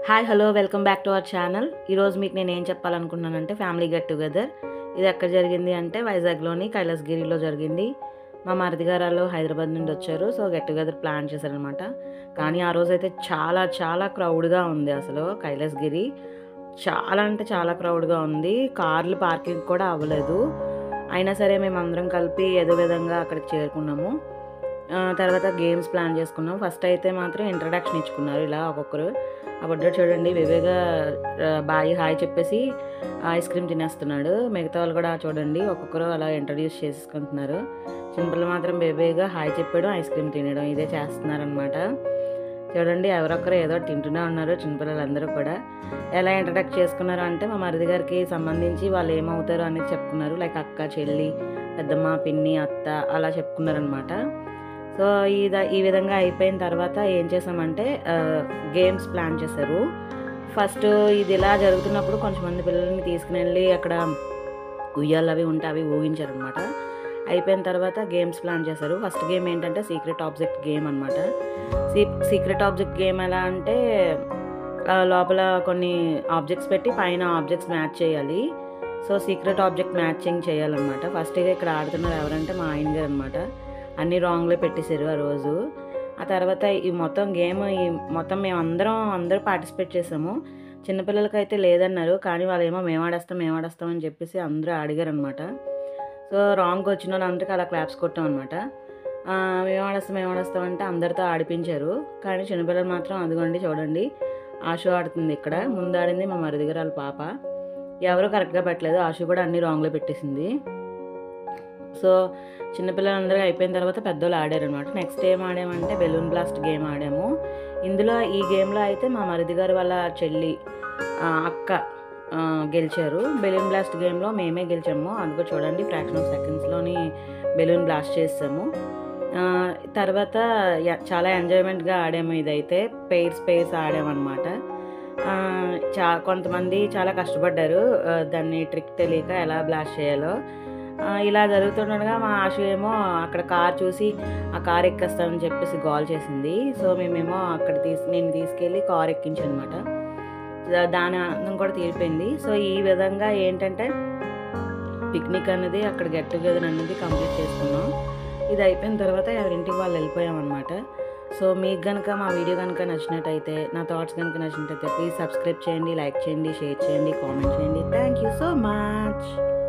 hi hello welcome back to our channel ఈరోజు మీకు నేను ఏం చెప్పాలనుకున్నానంటే ఫ్యామిలీ గెట్ టుగెదర్ ఇది ఎక్కడ జరిగింది అంటే వైజాగ్లోని కైలాసగిరిలో జరిగింది మా మరిది గారు హైదరాబాద్ నుండి వచ్చారు సో గెట్ టుగెదర్ ప్లాన్ చేశారనమాట కానీ ఆ రోజు అయితే చాలా చాలా క్రౌడ్గా ఉంది అసలు కైలాసగిరి చాలా అంటే చాలా క్రౌడ్గా ఉంది కార్లు పార్కింగ్ కూడా అవ్వలేదు అయినా సరే మేము అందరం కలిపి ఏదో విధంగా అక్కడికి చేరుకున్నాము ఆ, తర్వాత గేమ్స్ ప్లాన్ చేసుకున్నాం ఫస్ట్ అయితే మాత్రం ఇంట్రడక్షన్ ఇచ్చుకున్నారు ఇలా ఒక్కొక్కరు ఆ బుడ్డోడు చూడండి వివేగా బాయ్ హాయ్ చెప్పేసి ఐస్ క్రీమ్ తినేస్తున్నాడు మిగతా వాళ్ళు కూడా చూడండి ఒక్కొక్కరు అలా ఇంట్రడ్యూస్ చేసుకుంటున్నారు చిన్నపిల్ల మాత్రం బేబీగా హాయ్ చెప్పాడు ఐస్ క్రీమ్ తినడం ఇదే చేస్తున్నారనమాట చూడండి ఎవరొక్కరు ఏదో ఒకటి తింటూనే ఉన్నారు చిన్నపిల్లలందరూ కూడా ఎలా ఇంట్రడక్ట్ చేసుకున్నారు అంటే మా మరిది గారికి సంబంధించి వాళ్ళు ఏమవుతారు అనేది చెప్పుకున్నారు లైక్ అక్క చెల్లి పెద్దమ్మ పిన్ని అత్త అలా చెప్పుకున్నారనమాట సో ఈ ఈ విధంగా అయిపోయిన తర్వాత ఏం చేసామంటే గేమ్స్ ప్లాన్ చేశారు ఫస్ట్ ఇది ఇలా జరుగుతున్నప్పుడు కొంచెమంది పిల్లల్ని తీసుకుని వెళ్ళి అక్కడ ఉయ్యాలు అవి ఉంటే అవి ఊహించారనమాట అయిపోయిన తర్వాత గేమ్స్ ప్లాన్ చేశారు ఫస్ట్ గేమ్ ఏంటంటే సీక్రెట్ ఆబ్జెక్ట్ గేమ్ అనమాట సీ సీక్రెట్ ఆబ్జెక్ట్ గేమ్ ఎలా అంటే ఆ, లోపల కొన్ని ఆబ్జెక్ట్స్ పెట్టి పైన ఆబ్జెక్ట్స్ మ్యాచ్ చేయాలి సో సీక్రెట్ ఆబ్జెక్ట్ మ్యాచింగ్ చేయాలన్నమాట ఫస్ట్ ఇక్కడ ఆడుతున్నారు ఎవరంటే మా ఆయన గారు అనమాట అన్ని రాంగ్లో పెట్టేశారు ఆ రోజు ఆ తర్వాత ఈ మొత్తం గేమ్ ఈ మొత్తం మేము అందరం అందరూ పార్టిసిపేట్ చేసాము చిన్నపిల్లలకి అయితే లేదన్నారు కానీ వాళ్ళు ఏమో మేము ఆడేస్తాం మేము ఆడేస్తాం అని చెప్పేసి అందరూ అడిగారు అనమాట సో రాంగ్ వచ్చిన వాళ్ళందరికీ అలా క్లాప్స్ కొట్టాం అనమాట మేము ఆడేస్తాం మేము ఆడేస్తాం అంటే అందరితో ఆడిపించారు కానీ చిన్నపిల్లలు మాత్రం అదిగోండి చూడండి ఆశు ఆడుతుంది ఇక్కడ ముందు ఆడింది మా మరిది గారు వాళ్ళ పాప ఎవరు కరెక్ట్గా పెట్టలేదు ఆశు కూడా అన్ని రాంగ్లో పెట్టేసింది సో చిన్నపిల్లలందరూ అయిపోయిన తర్వాత పెద్దోళ్ళు ఆడారు అనమాట నెక్స్ట్ ఏం ఆడామంటే బెలూన్ బ్లాస్ట్ గేమ్ ఆడాము ఇందులో ఈ గేమ్లో అయితే మా మరిది గారు వాళ్ళ చెల్లి ఆ, అక్క ఆ, గెలిచారు బెలూన్ బ్లాస్ట్ గేమ్లో మేమే గెలిచాము అందుకో చూడండి ఫ్రాక్షన్ ఆఫ్ సెకండ్స్లోని బెలూన్ బ్లాస్ట్ చేసాము ఆ, తర్వాత య- చాలా ఎంజాయ్మెంట్గా ఆడాము ఇదైతే పెయిర్స్ పెయిర్స్ ఆడామన్నమాట ఆ, చా కొంతమంది చాలా కష్టపడ్డారు ఆ, దాన్ని ట్రిక్ తెలియక ఎలా బ్లాస్ట్ చేయాలో ఆ, ఇలా జరుగుతుండగా మా ఆశు ఏమో అక్కడ కార్ చూసి ఆ కార్ ఎక్కేస్తామని చెప్పేసి కాల్ చేసింది సో మేమేమో అక్కడ తీసి నేను తీసుకెళ్ళి కార్ ఎక్కించాను అనమాట దాని ఆనందం కూడా తీరిపోయింది సో ఈ విధంగా ఏంటంటే పిక్నిక్ అనేది అక్కడ గెట్ టుగెదర్ అనేది కంప్లీట్ చేసుకున్నాం ఇది అయిపోయిన తర్వాత ఎవరింటికి వాళ్ళు వెళ్ళిపోయాం అనమాట సో మీకు కనుక మా వీడియో కనుక నచ్చినట్టయితే నా థాట్స్ కనుక నచ్చినట్టయితే ప్లీజ్ సబ్స్క్రైబ్ చేయండి లైక్ చేయండి షేర్ చేయండి కామెంట్ చేయండి థ్యాంక్ యూ సో మచ్